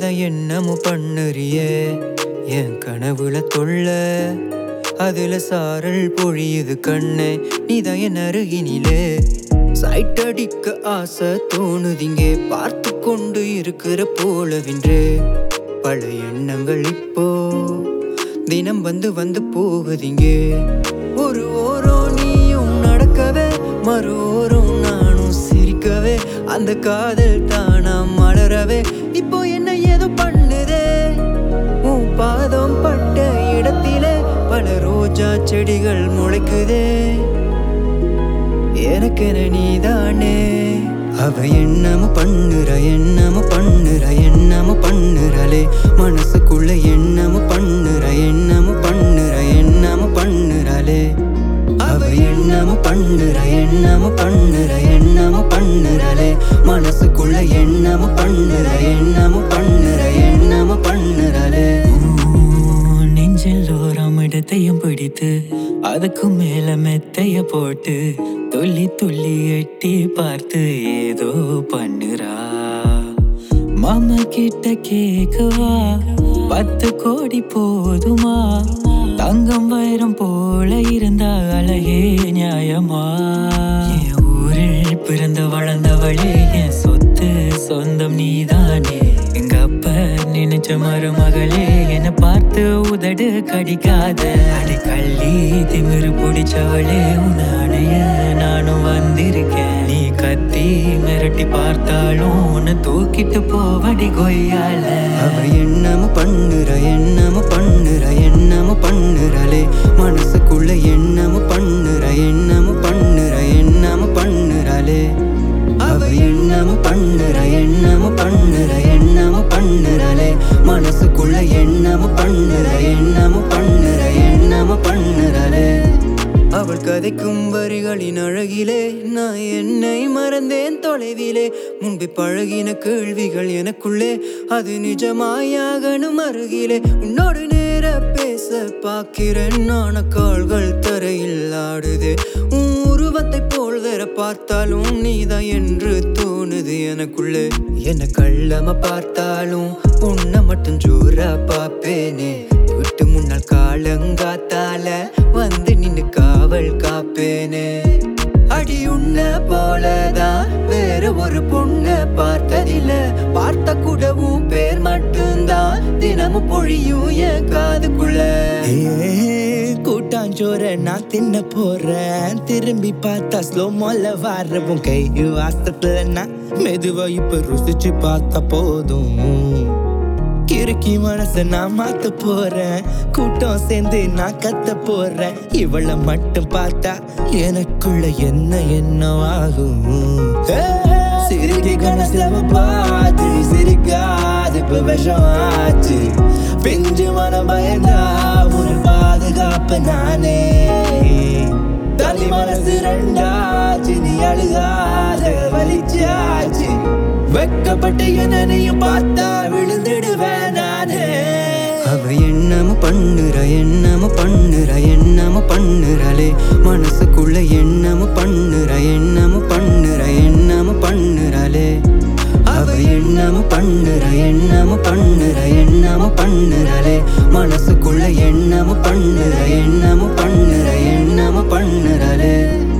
தான் என்னமும் பண்ணுறியே என் கனவுல தொல்ல அதுல சாரல் பொழியுது கண்ணே நீதான் என் அருகினிலே சைட் அடிக்க ஆசை தோணுதிங்கே பார்த்து கொண்டு இருக்கிற போலவின்றே பல எண்ணங்கள் இப்போ தினம் வந்து வந்து போகுதிங்கே ஒரு ஓரம் நீயும் நடக்கவே மறு ஓரம் நானும் சிரிக்கவே அந்த காதல் தானா மலரவே இப்போ என்ன ஏதோ பண்ணுதே உன் பாதம் பட்ட இடத்திலே பல ரோஜா செடிகள் முளைக்குதே எனக்கென நீதானே அவ என்னமும் பண்ணுற என்னமும் பண்ணுற என்னமும் பண்ணுறலே மனசுக்குள்ள என்னமும் பண்ணுற என்னமும் பண்ணுற என்னமும் பண்ணுறலே அவ என்னமும் பண்ணுற என்னமும் பண்ணுற என்னமும் பண்ணுறலே மனசுக்குள்ள என்னமும் பண்ணுற என்னமும் பண்ணுற என்னமும் பண்ணுறலே நெஞ்சில் ஓரம் இடத்தையும் பிடித்து அதுக்கு மேல மெத்தைய போட்டு துள்ளி துள்ளி எட்டி பார்த்து ஏதோ பண்ணுறா மாமா கிட்ட கேக்குவா பத்து கோடி போதுமா தங்கம் வைரம் போல இருந்தா அழகே நியாயமா என் ஊரில் பிறந்த வளர்ந்தவளே என் சொத்து சொந்தம் நீதானே எங்க அப்ப நினைச்ச மருமகளே என்ன பார்த்து உதடு கடிக்காத அடி கள்ளி திமிரு பிடிச்சவளே உன் அணைய நானும் வந்திருக்கேன் நீ கத்தி மிரட்டி பார்த்தாலும் உன்னை தூக்கிட்டு போவடி கொய்யால அவ என்னமும் பண்ணுற என்னமும் பண்ணுற என்னமும் பண்ணுறலே மனசுக்குள்ள என்னமும் பண்ணுற என்னமும் பண்ணுற என்னமும் பண்ணுறலே அவ என்னமும் பண்ணுற என்னமும் பண்ணுற என்னமும் பண்ணுறலே மனசுக்குள்ள என்னமும் பண்ணுற என்னமும் பண்ணுற என்னமும் பண்ணுறலே அவள் கதைக்கும் வரிகளின் அழகிலே நான் என்னை மறந்தேன் தொலைவிலே முன்பு பழகின கேள்விகள் எனக்குள்ளே அது நிஜமாயாகணும் அருகிலே உன்னோடு நேர பேச பார்க்கிறேன் நான கால்கள் தரையில் ஆடுது உன் உருவத்தை போல் வேற பார்த்தாலும் நீதான் என்று தோணுது எனக்குள்ளே என்ன கள்ளம பார்த்தாலும் உன்னை மட்டும் ஜோரா பாப்பேனே விட்டு முன்னால் காலங்காத்தால வந்து நின்னு காவல் காப்பேனே அடி உன்ன போலதான் வேற ஒரு பொண்ண பார்த்ததில்ல பார்த்த கூடவும் பேர் மட்டும்தான் தினமும் பொழியும் என் காதுக்குள்ள கூட்டாஞ்சோற நான் தின்ன போறேன் திரும்பி பார்த்தா ஸ்லோ மோல வாரவும் கை வாசத்துல நான் மெதுவா இப்ப ருசிச்சு பார்த்தா போதும் கிறுக்கி மனச நான் மாத்த போறேன் கூட்டம் சேர்ந்து நான் கத்த போறேன் இவளை மட்டும் பார்த்தா எனக்குள்ள என்ன என்னவாகும் சிரிக்கி கனசவ பார்த்து சிரிக்காது இப்ப விஷம் ஆச்சு பிஞ்சு மனம் பயந்தா ஒரு பாதுகாப்பு நானே தனி மனசு ரெண்டாச்சு நீ அழுகாத வலிச்சாச்சு வெக்கப்பட்டு என்னனையும் பார்த்தா விழுந்துடுவேன் நானே அவ என்னமும் பண்ணுற என்னமும் பண்ணுற என்னமும் பண்ணுறலே மனசுக்குள்ள என்னமும் பண்ணுற என்னமும் பண்ணுற என்னமும் பண்ணுறலே அவ என்னமும் பண்ணுற என்னமும் பண்ணுற என்னமும் பண்ணுறலே மனசுக்குள்ள என்னமும் பண்ணுற என்னமும் பண்ணுற என்னமும் பண்ணுறலே